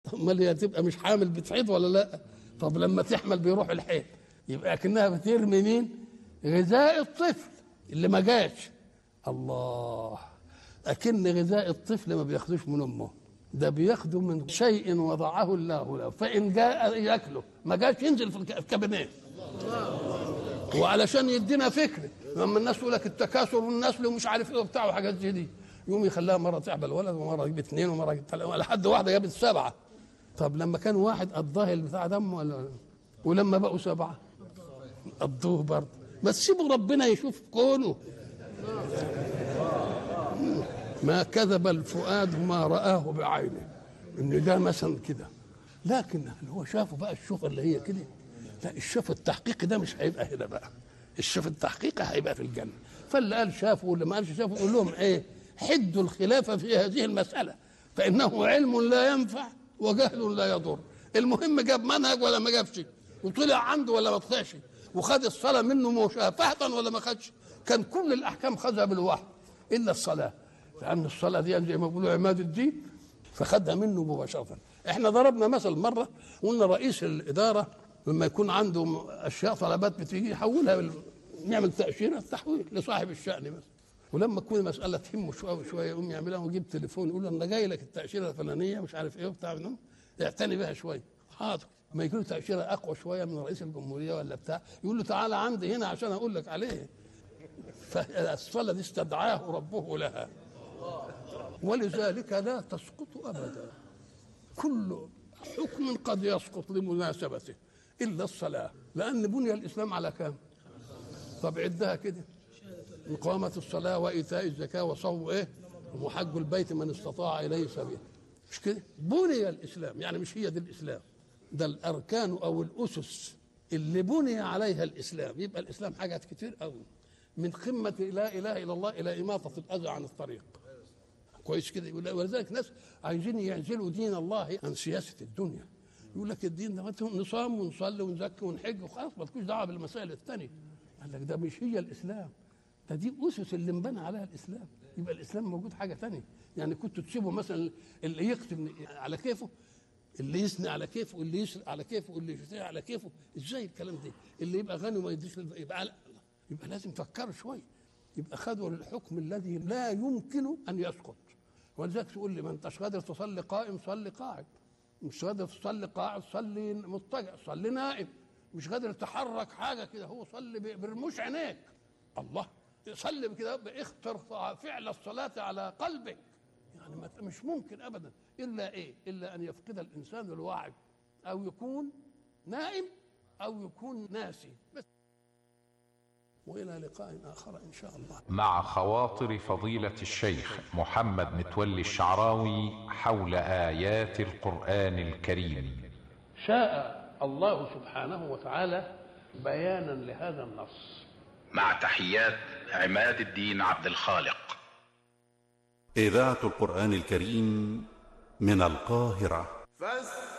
امال هي تبقى مش حامل بتحيض ولا لا طب لما تحمل بيروح الحيض يبقى اكنها بترمي مين غذاء الطفل اللي ما جاش الله اكن غذاء الطفل ما بياخدوش من امه ده بياخده من شيء وضعه الله له فان جاء ياكله ما جاش ينزل في الكابينيه وعلشان يدينا فكره لما الناس تقول لك التكاثر والنسل ومش عارف ايه وبتاع وحاجات زي دي يقوم يخليها مره تعبل ولد ومره يجيب اثنين ومره يجيب ثلاثه لحد واحده جابت سبعه طب لما كان واحد قضاه بتاع دم ولا ولما بقوا سبعه قضوه برضه بس سيبوا ربنا يشوف كونه ما كذب الفؤاد ما رآه بعينه ان ده مثلا كده لكن هل هو شافه بقى الشوف اللي هي كده لا الشوف التحقيقي ده مش هيبقى هنا بقى الشوف التحقيقي هيبقى في الجنه فاللي قال شافه واللي ما قالش شافه يقول لهم ايه حدوا الخلاف في هذه المساله فانه علم لا ينفع وجهل لا يضر المهم جاب منهج ولا ما جابش وطلع عنده ولا ما طلعش وخد الصلاه منه مشافهه ولا ما خدش كان كل الاحكام خدها بالوحي الا الصلاه لان الصلاه دي زي ما بيقولوا عماد الدين فخدها منه مباشره احنا ضربنا مثل مره قلنا رئيس الاداره لما يكون عنده اشياء طلبات بتيجي يحولها بال... يعمل تاشيره تحويل لصاحب الشان بس ولما تكون المساله تهمه شويه وشويه يقوم يعملها ويجيب تليفون يقول له انا جاي لك التاشيره الفلانيه مش عارف ايه وبتاع منهم اعتني بها شويه حاضر ما يجي له تاشيره اقوى شويه من رئيس الجمهوريه ولا بتاع يقول له تعالى عندي هنا عشان اقول لك عليه فالصلاه دي استدعاه ربه لها ولذلك لا تسقط ابدا كل حكم قد يسقط لمناسبته الا الصلاه لان بني الاسلام على كام طب عدها كده إقامة الصلاة وإيتاء الزكاة وصوم إيه؟ وحج البيت من استطاع إليه سبيلا. مش كده؟ بني الإسلام، يعني مش هي دي الإسلام. ده الأركان أو الأسس اللي بني عليها الإسلام، يبقى الإسلام حاجات كتير قوي. من قمة لا إله إلا الله إلى إماطة الأذى عن الطريق. كويس كده ولذلك ناس عايزين يعزلوا دين الله عن سياسة الدنيا. يقول لك الدين ده نصام ونصلي ونزكي ونحج وخلاص مالكوش دعوه بالمسائل الثانيه. قال لك ده مش هي الاسلام ده دي اسس اللي انبنى عليها الاسلام يبقى الاسلام موجود حاجه ثانيه يعني كنت تسيبه مثلا اللي يقتل على كيفه اللي يثني على كيفه اللي يسرق على كيفه اللي يشتري على كيفه ازاي الكلام ده اللي يبقى غني وما يديش يبقى على يبقى لازم تفكروا شويه يبقى خدوا الحكم الذي لا يمكن ان يسقط ولذلك تقول لي ما انتش قادر تصلي قائم صلي قاعد مش قادر تصلي قاعد صلي مضطجع صلي نائم مش قادر تحرك حاجه كده هو صلي برموش عينيك الله صلي كده باختر فعل الصلاه على قلبك يعني مش ممكن ابدا الا ايه الا ان يفقد الانسان الوعي او يكون نائم او يكون ناسي بس والى لقاء اخر ان شاء الله مع خواطر فضيلة الشيخ محمد متولي الشعراوي حول آيات القرآن الكريم شاء الله سبحانه وتعالى بيانا لهذا النص مع تحيات عماد الدين عبد الخالق إذاعة القرآن الكريم من القاهرة فاستمعوا